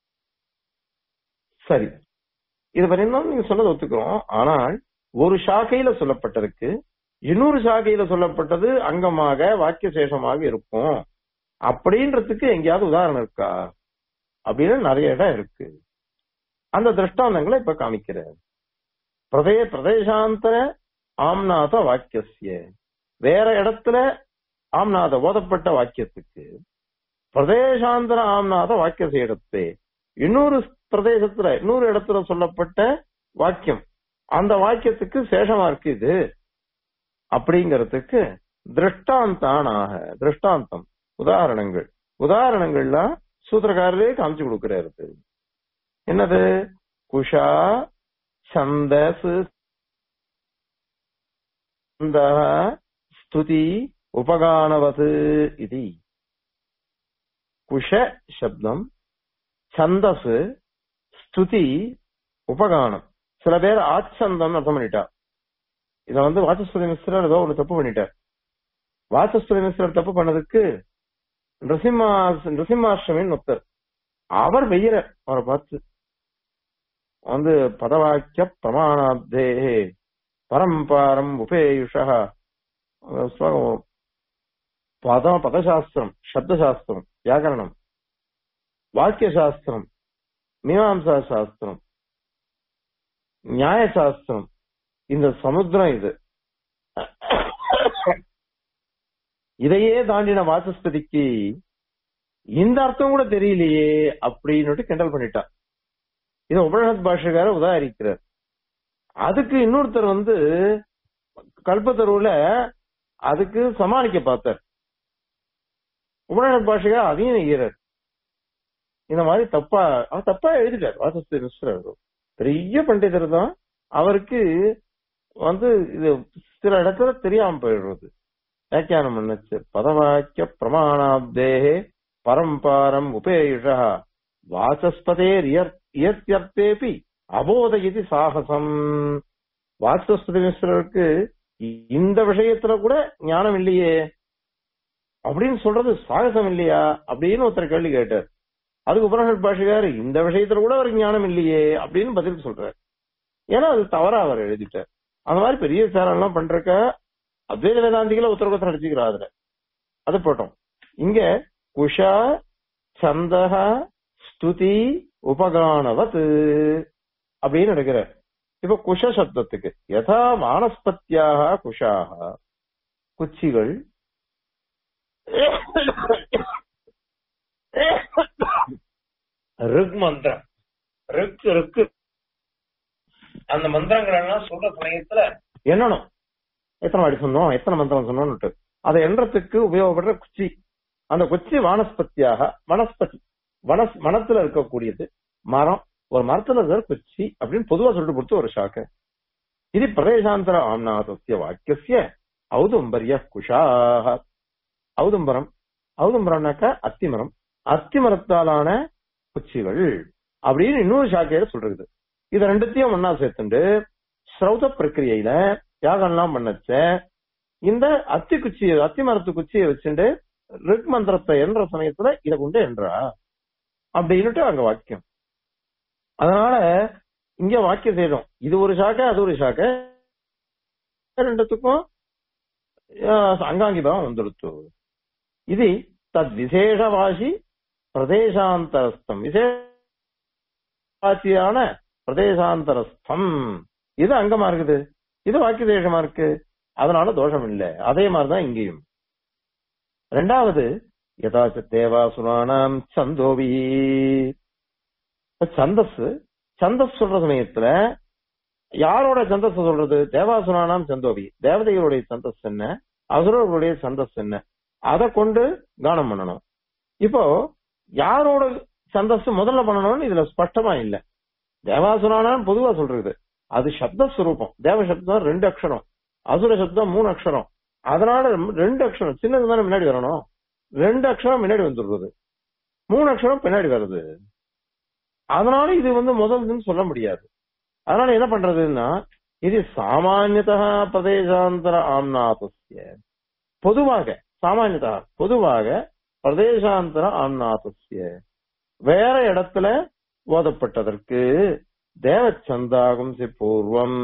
சரி இது வரையும் நீங்க சொன்னதை ஒத்துக்கிறோம் ஆனால் ஒரு சாக்கையில சொல்லப்பட்டதுக்கு இன்னொரு சாக்கையில சொல்லப்பட்டது அங்கமாக வாக்கிய சேஷமாக இருக்கும் அப்படின்றதுக்கு எங்கேயாவது உதாரணம் இருக்கா அப்படின்னு நிறைய இடம் இருக்கு அந்த திருஷ்டாந்தங்களை இப்ப காமிக்கிறேன் பிரதே பிரதேசாந்தர ஆம்நாத வாக்கியசிய வேற இடத்துல ஆம்நாத ஓதப்பட்ட வாக்கியத்துக்கு பிரதேசாந்தர ஆம்நாத வாக்கிய சேடத்தே இன்னொரு பிரதேசத்துல இன்னொரு இடத்துல சொல்லப்பட்ட வாக்கியம் அந்த வாக்கியத்துக்கு சேஷமா இருக்கு இது அப்படிங்கறதுக்கு திருஷ்டாந்தானாக திருஷ்டாந்தம் உதாரணங்கள் உதாரணங்கள்லாம் சூத்திரக்காரரே காமிச்சு கொடுக்கிறாரு என்னது குஷா சந்தஸ் சந்தः, ஸ்துதி உபகானவது இது குஷ சப்தம் சந்தஸ் ஸ்துதி உபகானம் சில பேர் ஆச்சந்தம் அர்த்தம் பண்ணிட்டா இத வந்து வாசஸ்பதி மிஸ்ரர் ஏதோ ஒண்ணு தப்பு பண்ணிட்டார் வாசஸ்பதி மிஸ்ரர் தப்பு பண்ணதுக்கு நிருசிம்மா நிருசிம்மாஷ்டமின்னு ஒருத்தர் அவர் வெய்யற அவரை பார்த்து வந்து பதவாக்கிய பிரமாணாப்தே பரம்பாரம் உபேயுஷா ஸ்லோகம் பத பதசாஸ்திரம் சப்தசாஸ்திரம் வியாக்கரணம் வாக்கிய சாஸ்திரம் மீமாம்சா சாஸ்திரம் நியாய சாஸ்திரம் இந்த சமுத்திரம் இது இதையே தாண்டின வாசஸ்பதிக்கு இந்த அர்த்தம் கூட தெரியலையே அப்படின்னு கிண்டல் பண்ணிட்டான் இத உபனிஷத் பாஷகார உதாரிக்கிறார் அதுக்கு இன்னொருத்தர் வந்து கல்பத்தருவுல அதுக்கு சமாளிக்க பார்த்தார் உபனிஷத் பாஷகார் அதையும் நெய்கிறார் இந்த மாதிரி தப்பா அவர் தப்பா எழுதிட்டார் வாசஸ்பதி மிஸ்ரர் பெரிய பண்டிதர் தான் அவருக்கு வந்து இது சில இடத்துல தெரியாம போயிடுறது வியாக்கியானம் பண்ணுச்சு பதவாக்கிய பிரமாணாப்தேகே பரம்பாரம் உபேயுஷா வாசஸ்பதேர் இயற்யர்த்தேபி அபோத இது சாகசம் வாசஸ்பதி மிஸ்ரருக்கு இந்த விஷயத்துல கூட ஞானம் இல்லையே அப்படின்னு சொல்றது சாகசம் இல்லையா அப்படின்னு ஒருத்தர் கேள்வி கேட்டார் அதுக்கு உபனிஷத் பாஷகார் இந்த விஷயத்துல கூட அவருக்கு ஞானம் இல்லையே அப்படின்னு பதில் சொல்றாரு ஏன்னா அது தவறா அவர் எழுதிட்டார் அந்த மாதிரி பெரிய விசாரம் எல்லாம் பண்றக்க அத்வைத வேதாந்திகளை ஒருத்தர் ஒருத்தர் அடிச்சுக்கிறா அதுல அது போட்டோம் இங்க குஷா சந்தக ஸ்துதி உபகானவத் அப்படின்னு எடுக்கிறார் இப்ப குஷ சப்தத்துக்கு யதா வானஸ்பத்தியாக குஷாக குச்சிகள் ரிக் மந்திரம் ரிக் ரிக்கு அந்த மந்திரங்கள் எல்லாம் சொல்ற சமயத்துல எண்ணணும் எத்தனை வாடி சொன்னோம் எத்தனை மந்திரம் சொன்னோம்னுட்டு அதை எண்ணறதுக்கு உபயோகப்படுற குச்சி அந்த குச்சி வானஸ்பத்தியாக வனஸ்பதி வனஸ் மனத்துல இருக்கக்கூடியது மரம் ஒரு மரத்துல இருக்கிற குச்சி அப்படின்னு பொதுவா சொல்லிட்டு கொடுத்து ஒரு ஷாக்க இது பிரதேசாந்தர ஆம்நாதசிய வாக்கியசிய ஔதும்பரிய குஷாக ஔதும்பரம் ஔதும்பரம்னாக்கா அத்திமரம் அத்திமரத்தாலான குச்சிகள் அப்படின்னு இன்னொரு சாக்கையில சொல்றது இத ரெண்டுத்தையும் ஒன்னா சேர்த்துண்டு ஸ்ரௌத பிரக்கிரியையில யாகம்லாம் பண்ணச்ச இந்த அத்தி குச்சியை அத்தி மரத்து குச்சியை வச்சுட்டு ரிக் மந்திரத்தை என்ற சமயத்துல இதை கொண்டு என்றா அப்படின்னுட்டு அங்க வாக்கியம் அதனால இங்க வாக்கியம் செய்யணும் இது ஒரு சாக்கை அது ஒரு சாக்கை ரெண்டுத்துக்கும் ஆஹ், அங்காங்கி பாவம் வந்துடுத்து இது தத் விசேஷவாசி பிரதேசாந்தரஸ்தம் விசேஷவாசியான பிரதேசாந்தரஸ்தம் இது அங்கமா இருக்குது இது வாக்கிய தேசமா இருக்கு அதனால தோஷம் இல்லை அதே மாதிரிதான் இங்கேயும் ரெண்டாவது யதாச்ச தேவாசுராணாம் சந்தோவி சந்தஸ் சந்தஸ் சொல்ற சமயத்துல யாரோட சந்தஸ் சொல்றது தேவாசுராணாம் சந்தோவி தேவதைகளுடைய சந்தஸ் என்ன அசுரர்களுடைய சந்தஸ் என்ன அதை கொண்டு கானம் பண்ணணும் இப்போ யாரோட சந்தஸ் முதல்ல பண்ணணும்னு இதுல ஸ்பஷ்டமா இல்ல தேவாசுராணாம் பொதுவா சொல்றது அது சப்த ஸ்வரூபம் தேவ சப்தம் ரெண்டு அக்ஷரம் அசுர சப்தம் மூணு அக்ஷரம் அதனால ரெண்டு அக்ஷரம் சின்னது தானே முன்னாடி வரணும் ரெண்டு அக்ஷரம் முன்னாடி வந்துடுறது மூணு அக்ஷரம் பின்னாடி வருது அதனால இது வந்து முதல்னு சொல்ல முடியாது அதனால என்ன பண்றதுன்னா இது சாமானியதா பிரதேசாந்தர ஆம்நாதஸ்ய பொதுவாக சாமானியதா பொதுவாக பிரதேசாந்தர ஆம்நாதஸ்ய வேற இடத்துல ஓதப்பட்டதற்கு தேவச்சந்தாகும் சி பூர்வம்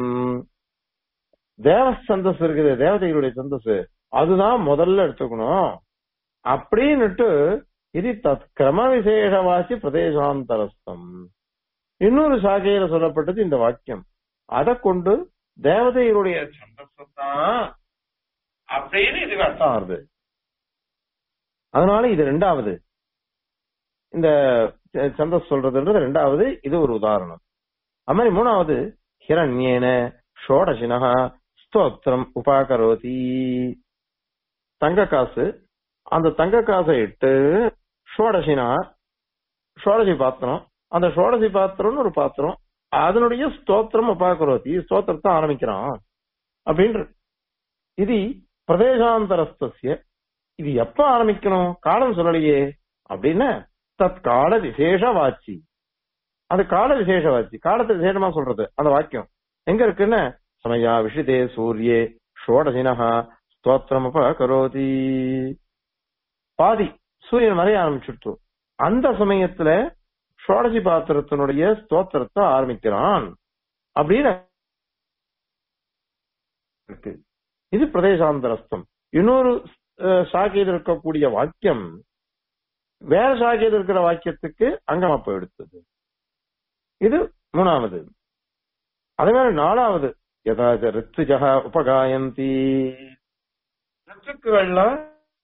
தேவ சந்தஸ் இருக்குது தேவதைகளுடைய சந்தஸ் அதுதான் முதல்ல எடுத்துக்கணும் அப்படின்னுட்டு இது தத் கிரம விசேஷவாசி பிரதேசாந்தரஸ்தம் இன்னொரு சாகையில சொல்லப்பட்டது இந்த வாக்கியம் அதை கொண்டு தேவதைகளுடைய சந்தஸ் தான் அப்படின்னு இது அர்த்தம் ஆறுது அதனால இது ரெண்டாவது இந்த சந்தஸ் சொல்றதுன்றது ரெண்டாவது இது ஒரு உதாரணம் அது மாதிரி மூணாவது ஹிரண்யேன ஷோடசினஹா ஸ்தோத்திரம் உபாகரோதி தங்க காசு அந்த தங்க காசை இட்டு ஷோடசினா ஷோடசி பாத்திரம் அந்த ஷோடசி பாத்திரம்னு ஒரு பாத்திரம் அதனுடைய ஸ்தோத்திரம் உபாகரோதி ஸ்தோத்திரத்தை ஆரம்பிக்கிறான் அப்படின்ற இது பிரதேசாந்தரஸ்திய இது எப்ப ஆரம்பிக்கணும் காலம் சொல்லலையே அப்படின்னு தத் கால விசேஷ வாட்சி அது கால விசேஷ வாட்சி காலத்தை விசேஷமா சொல்றது அந்த வாக்கியம் எங்க இருக்குன்னு சமயா விஷிதே சூரியே ஷோடசினஹா ஸ்தோத்திரமப கரோதி பாதி சூரியன் மறைய ஆரம்பிச்சுட்டு அந்த சமயத்துல ஷோடசி பாத்திரத்தினுடைய ஸ்தோத்திரத்தை ஆரம்பிக்கிறான் அப்படின்னு இருக்கு இது பிரதேசாந்தரஸ்தம் இன்னொரு அஹ், சாக்கையில் இருக்கக்கூடிய வாக்கியம் வேற சாக்கையில் இருக்கிற வாக்கியத்துக்கு அங்கமா போயிடுத்தது இது மூணாவது அதே மாதிரி நாலாவது யதாச்ச ரித்துஜக உபகாயந்தி ரித்துக்கள்லாம்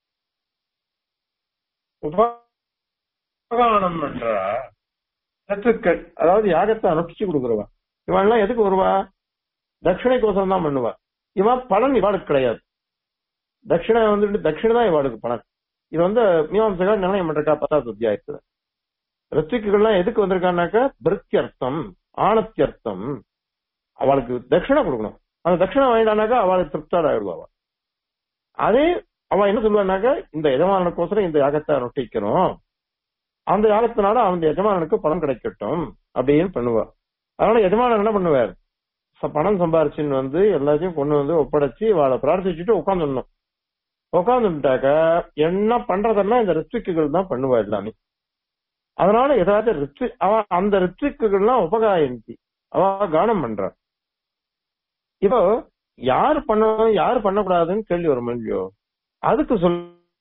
உபகானம் பண்றா ரித்துக்கள் அதாவது யாகத்தை அனுப்பிச்சு கொடுக்குறவா இவன்லாம் எதுக்கு வருவா தட்சிணைக்கோசரம் தான் பண்ணுவா இவன் பலன் இவாளுக்கு கிடையாது தட்சிணை வந்துட்டு தட்சிணை தான் இவாளுக்கு பலன் இது வந்து மீமாம்சகர் நிர்ணயம் பண்றக்கா பத்தாவது அத்தியாயத்துல ரித்துக்குகள்லாம் எதுக்கு வந்திருக்கான்னாக்கா பிருத்தியர்த்தம் ஆனத்தியர்த்தம் அவளுக்கு தட்சிணை கொடுக்கணும் அந்த தட்சிணை வாங்கிட்டானாக்கா அவளுக்கு திருப்தாட ஆயிடுவா அவ. அதே அவன் என்ன சொல்லுவானாக்கா இந்த எஜமானனுக்கோசரம் இந்த யாகத்தை நொட்டிக்கணும் அந்த யாகத்தினால அந்த எஜமானனுக்கு பணம் கிடைக்கட்டும் அப்படின்னு பண்ணுவா அதனால எஜமானன் என்ன பண்ணுவார் ச- பணம் சம்பாரிச்சுன்னு வந்து எல்லாத்தையும் கொண்டு வந்து ஒப்படைச்சு அவளை பிரார்த்திச்சுட்டு உட்காந்துடணும் உட்காந்துட்டாக்கா என்ன பண்றதெல்லாம் இந்த ரித்விக்குகள் தான் பண்ணுவா எல்லாமே அதனால ஏதாவது ரித்வி அவ அந்த ரித்விக்குகள்லாம் உபகாயந்தி அவ கானம் பண்றா இப்போ யார் பண்ணணும் யார் பண்ணக்கூடாதுன்னு கேள்வி வரும் இல்லையோ அதுக்கு சொல்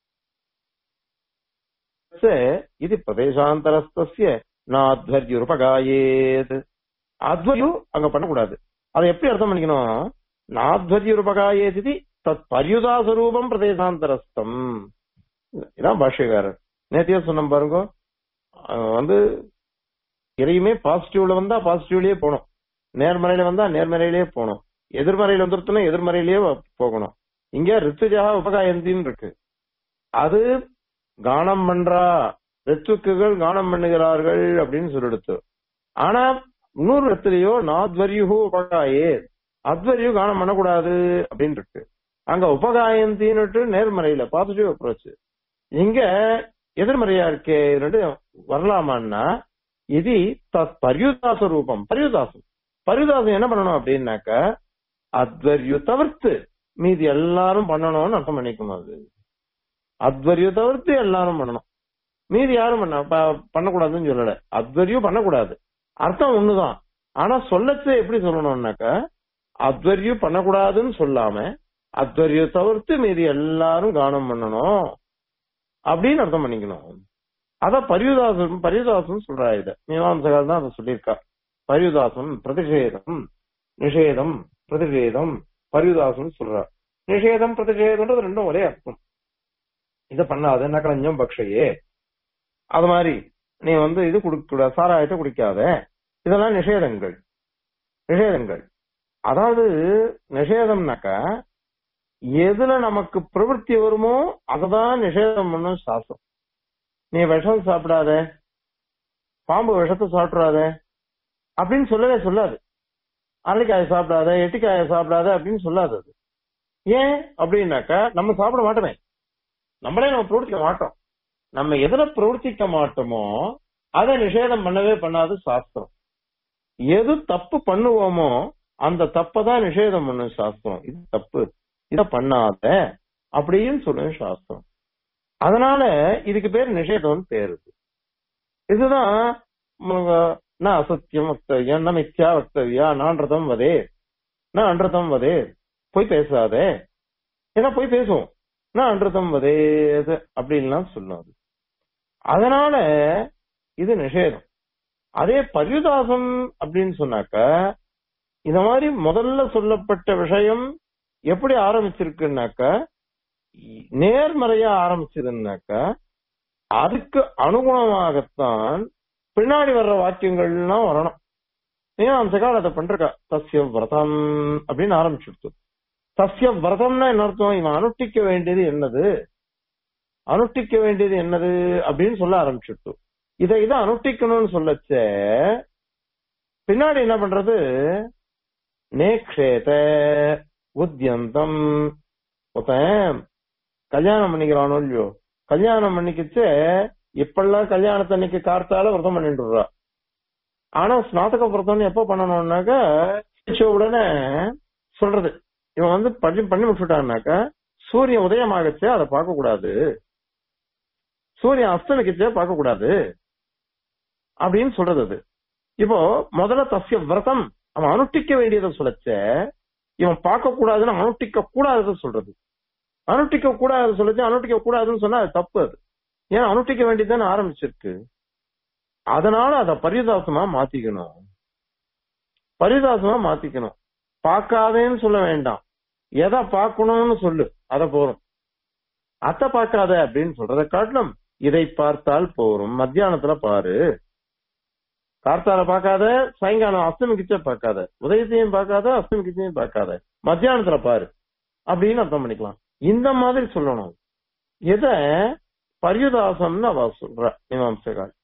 இது பிரதேசாந்தரஸ்திய நாத்வர்யுபகாயேத் அத்வயு அங்க பண்ணக்கூடாது அதை எப்படி அர்த்தம் பண்ணிக்கணும் நாத்வர்யுபகாயேத் இது தத் பரியுதாசரூபம் பிரதேசாந்தரஸ்தம் இதான் பாஷ்யக்காரர் நேத்தியா சொன்ன பாருங்க அஹ் வந்து எதையுமே பாசிட்டிவ்ல வந்தா பாசிட்டிவ்லயே போகணும் நேர்மறையில வந்தா நேர்மறையிலேயே போகணும் எதிர்மறையில வந்துருச்சுன்னா எதிர்மறையிலேயே வ- போகணும் இங்க ரித்துஜா உபகாயந்தின்னு இருக்கு அது கானம் பண்றா ரித்துக்குகள் கானம் பண்ணுகிறார்கள் அப்படின்னு சொல்லிடுத்து ஆனா இன்னொரு இடத்துலயோ நாத்வரியுகு உபகாயே அத்வரியு கானம் பண்ணக்கூடாது அப்படின்னு இருக்கு அங்க உபகாயந்தின்னுட்டு நேர்மறையில பாசிட்டிவ் அப்ரோச் இங்க எதிர்மறையா இருக்கே ரெண்டு வரலாமான்னா இது தத் பரியுதாச ரூபம் பரியுதாசம் பரிதாசம் என்ன பண்ணணும் அப்படின்னாக்க அத்வர்யு தவிர்த்து மீதி எல்லாரும் பண்ணணும்னு அர்த்தம் பண்ணிக்கணும் அது அத்வர்யு தவிர்த்து எல்லாரும் பண்ணணும் மீதி யாரும் பண்ண ப- பண்ணக்கூடாதுன்னு சொல்லல அத்வர்யும் பண்ணக்கூடாது அர்த்தம் ஒண்ணுதான் ஆனா சொல்லச்சு எப்படி சொல்லணும்னாக்க அத்வர்யம் பண்ணக்கூடாதுன்னு சொல்லாம அத்வர்யம் தவிர்த்து மீதி எல்லாரும் கானம் பண்ணணும் அப்படின்னு அர்த்தம் பண்ணிக்கணும் அத பரியுதாசம் பரியுதாசம் சொல்றா இத மீமாம்சகால் தான் அதை சொல்லியிருக்கா பரியுதாசம் பிரதிஷேதம் நிஷேதம் பிரதிஷேதம் பரியுதாசம் சொல்றா நிஷேதம் பிரதிஷேதம்ன்றது ரெண்டும் ஒரே அர்த்தம் இத பண்ணாத நகரஞ்சம் பக்ஷையே அது மாதிரி நீ வந்து இது குடிக்க கூடாது சாராயத்தை குடிக்காத இதெல்லாம் நிஷேதங்கள் நிஷேதங்கள் அதாவது நிஷேதம்னாக்கா எதுல நமக்கு பிரவൃத்தி வருமோ அததான் நிஷேதம் பண்ணும் சாஸ்திரம் நீ விஷம் சாப்பிடாத பாம்பு விஷத்தை சாப்பிடாத அப்படின்னு சொல்லவே சொல்லாது அரளிக்காயை சாப்பிடாத எட்டிக்காயை சாப்பிடாத அப்படின்னு சொல்லாது அது ஏன் அப்படின்னாக்கா நம்ம சாப்பிட மாட்டோமே நம்மளே நம்ம பிரவர்த்திக்க மாட்டோம் நம்ம எதுல பிரவர்த்திக்க மாட்டோமோ அதை நிஷேதம் பண்ணவே பண்ணாது சாஸ்திரம் எது தப்பு பண்ணுவோமோ அந்த தப்பை தான் நிஷேதம் பண்ணும் சாஸ்திரம் இது தப்பு இத பண்ணாத அப்படின்னு சொல்லுங்க சாஸ்திரம் அதனால இதுக்கு பேர் நிஷேதம்னு பேரு இதுதான் ம- நான் அசத்தியம் வக்தவியம் ந மித்யா வக்தவியா நான் ரதம் வதே நான் அன்றதம் வதே போய் பேசாதே ஏன்னா போய் பேசுவோம் நான் அன்றதம் வதேது அப்படின்லாம் சொல்லாது அதனால இது நிஷேதம் அதே பரியுதாசம் அப்படின்னு சொன்னாக்க இந்த மாதிரி முதல்ல சொல்லப்பட்ட விஷயம் எப்படி ஆரம்பிச்சிருக்குன்னாக்க நேர்மறையா ஆரம்பிச்சதுன்னாக்க அதுக்கு அனுகுணமாகத்தான் பின்னாடி வர்ற வாக்கியங்கள்லாம் வரணும் ஏன் அந்த காலத்தை பண்றக்கா தஸ்ய விரதம் அப்படின்னு ஆரம்பிச்சுடுத்து தஸ்ய விரதம்னா என்ன அர்த்தம் இவன் அனுஷ்டிக்க வேண்டியது என்னது அனுஷ்டிக்க வேண்டியது என்னது அப்படின்னு சொல்ல ஆரம்பிச்சுட்டு இதை இதை அனுஷ்டிக்கணும்னு சொல்லச்ச பின்னாடி என்ன பண்றது நேக்ஷேத உத்தியந்தம் ஒருத்தன் கல்யாணம் பண்ணிக்கிறானோ இல்லையோ கல்யாணம் பண்ணிக்கிச்சு இப்பெல்லாம் கல்யாணத்தை அன்னைக்கு கார்த்தால விரதம் பண்ணிட்டுறா ஆனா ஸ்நாதக விரதம்னு எப்ப பண்ணணும்னாக்க வச்ச உடனே சொல்றது இவன் வந்து பண்ணி பண்ணி முடிச்சுட்டான்னாக்க சூரியன் உதயமாகச்சே அதை பார்க்க கூடாது சூரியன் அஸ்தமிக்கச்சே பார்க்க கூடாது அப்படின்னு சொல்றது அது இப்போ முதல்ல தஸ்ய விரதம் அவன் அனுஷ்டிக்க வேண்டியதை சொல்லச்ச இவன் பார்க்க கூடாதுன்னு அனுஷ்டிக்க கூடாததை சொல்றது அனுஷ்டிக்க கூடாது சொல்லச்சு அனுஷ்டிக்க கூடாதுன்னு சொன்னா அது தப்பு அது ஏன் அனுஷ்டிக்க வேண்டியதுன்னு ஆரம்பிச்சிருக்கு அதனால அத பரிதாசமா மாத்திக்கணும் பரிதாசமா மாத்திக்கணும் பார்க்காதேன்னு சொல்ல வேண்டாம் எதை பார்க்கணும்னு சொல்லு அத போறோம் அத்தை பார்க்காத அப்படின்னு சொல்றதை காட்டிலும் இதை பார்த்தால் போரும் மத்தியானத்துல பாரு கார்த்தால பார்க்காத சாயங்காலம் அஸ்தமிக்கிச்சே பார்க்காத உதயத்தையும் பார்க்காத அஸ்தமிக்கிச்சையும் பார்க்காத மத்தியானத்துல பாரு அப்படின்னு அர்த்தம் பண்ணிக்கலாம் இந்த மாதிரி சொல்லணும் எத பரியுதாசம்னு அவ சொல்ற மீமாம்சகால்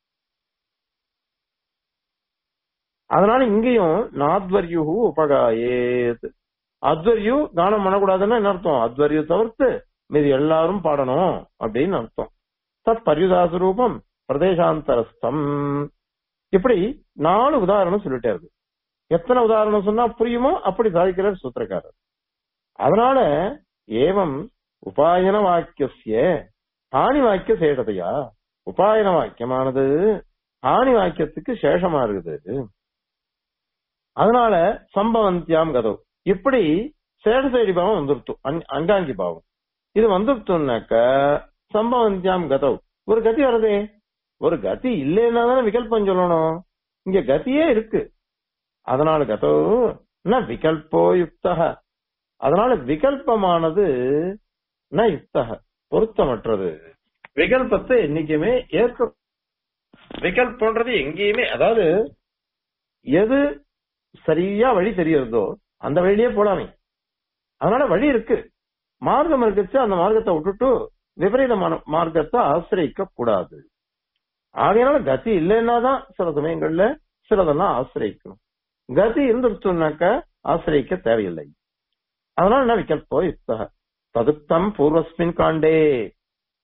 அதனால இங்கேயும் நாத்வர்யு உபகாயேத் அத்வர்யு தானம் பண்ணக்கூடாதுன்னா என்ன அர்த்தம் அத்வர்யு தவிர்த்து மீது எல்லாரும் பாடணும் அப்படின்னு அர்த்தம் தத் பரியுதாச ரூபம் பிரதேசாந்தரஸ்தம் இப்படி நாலு உதாரணம் சொல்லிட்டே இருக்கு எத்தனை உதாரணம் சொன்னா புரியுமோ அப்படி சாதிக்கிறார் சூத்திரக்காரர் அதனால ஏவம் உபாயன வாக்கிய ஆணி வாக்கிய சேஷதையா உபாயன வாக்கியமானது ஆணி வாக்கியத்துக்கு சேஷமா இருக்குது அதனால சம்பவந்தியாம் கதவு இப்படி சேடசேடி பாவம் வந்துருத்து அங்காங்கி பாவம் இது வந்துருத்துனாக்க சம்பவந்தியாம் கதவு ஒரு கதி வருதே ஒரு கதி இல்லைன்னா தானே விகல்பம் சொல்லணும் இங்க கதியே இருக்கு அதனால கதவு ந விகல்போ யுக்தக அதனால விகல்பமானது ந யுக்தக பொருத்தமற்றது விகல்பத்தை என்னைக்குமே ஏற்க விகல்பன்றது எங்கேயுமே அதாவது எது சரியா வழி தெரியறதோ அந்த வழியிலேயே போலாமே அதனால வழி இருக்கு மார்க்கம் இருக்குச்சு அந்த மார்க்கத்தை விட்டுட்டு விபரீதமான மார்க்கத்தை ஆசிரியிக்க கூடாது ஆகையினால கதி இல்லைன்னா தான் சில சமயங்கள்ல சிலதெல்லாம் ஆசிரியக்கணும் கதி இருந்துருச்சுனாக்க ஆசிரியிக்க தேவையில்லை அதனால என்ன விகல்போ யுக்தக ததுக்தம் பூர்வஸ்மின் காண்டே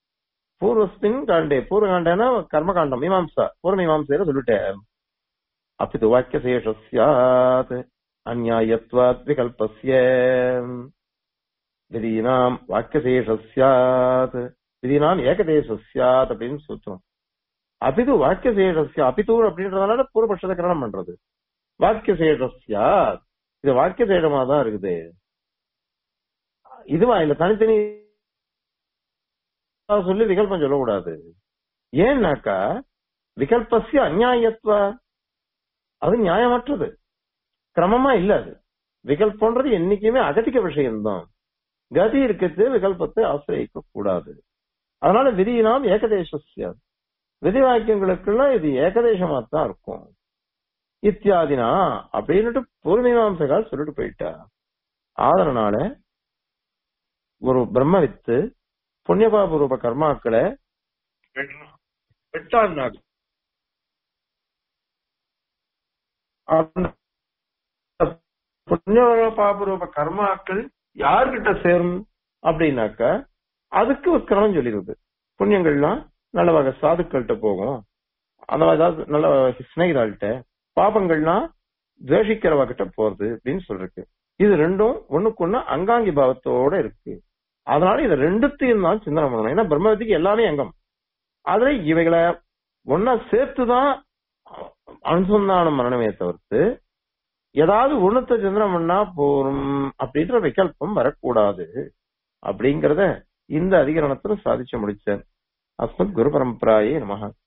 பூர்வஸ்மின் காண்டே பூர்வ காண்டேனா கர்மகாண்டம் மீமாம்சா பூர்வ மீமாம்சையில சொல்லிட்டேன் அப்பிது வாக்கியசேஷ சியாத் அந்நியாயத்வாத் விகல்பஸ்ய விதீனாம் வாக்கியசேஷ சியாத் விதீனாம் ஏகதேச சியாத் அப்படின்னு சூத்திரம் அபிது வாக்கியசேஷஸ்ய அபிதூர் அப்படின்றதுனால பூர்வபட்சத்தை கிரணம் பண்றது வாக்கியசேஷஸ்யா இது வாக்கியசேஷமா தான் இருக்குது இதுவா இல்ல தனித்தனி சொல்லி விகல்பம் சொல்லக்கூடாது ஏன்னாக்கா விகல்பஸ்ய அந்நியாயத்துவ அது நியாயமற்றது கிரமமா இல்ல அது விகல்பன்றது என்னைக்குமே அகதிக விஷயம்தான் கதி இருக்கிறது விகல்பத்தை ஆசிரியக்க கூடாது அதனால விதியினாம் ஏகதேசஸ்ய விதி வாக்கியங்களுக்குள்ள இது ஏகதேசமா தான் இருக்கும் இத்தியாதினா அப்படின்னுட்டு பூர்வீமாம்சகால் சொல்லிட்டு போயிட்டா அதனால ஒரு பிரம்மவித்து புண்ணியபாபூர்வ கர்மாக்களை விட்டான்னா புண்ணியபாபூர்வ கர்மாக்கள் யார்கிட்ட சேரும் அப்படின்னாக்க அதுக்கு ஒரு கிரமம் சொல்லிடுது புண்ணியங்கள்லாம் நல்ல வகை சாதுக்கள்கிட்ட போகும் அந்த மாதிரி ஏதாவது நல்ல சிநேகிதாள்கிட்ட பாபங்கள்லாம் துவேஷிக்கிறவ கிட்ட போறது அப்படின்னு சொல்றது இது ரெண்டும் ஒண்ணுக்கு ஒண்ணு அங்காங்கி பாவத்தோட இருக்கு அதனால இதை ரெண்டுத்தையும் தான் சிந்தனை பண்ணணும் ஏன்னா பிரம்மவிதிக்கு எல்லாமே அங்கம் அதுல இவைகளை ஒன்னா சேர்த்துதான் அனுசந்தானம் பண்ணணுமே தவிர்த்து ஏதாவது ஒண்ணுத்த சிந்தனை பண்ணா போரும் அப்படின்ற விகல்பம் வரக்கூடாது அப்படிங்கறத இந்த அதிகரணத்துல சாதிச்சு முடிச்சார் அஸ்மத் குரு பரம்பராயே நமக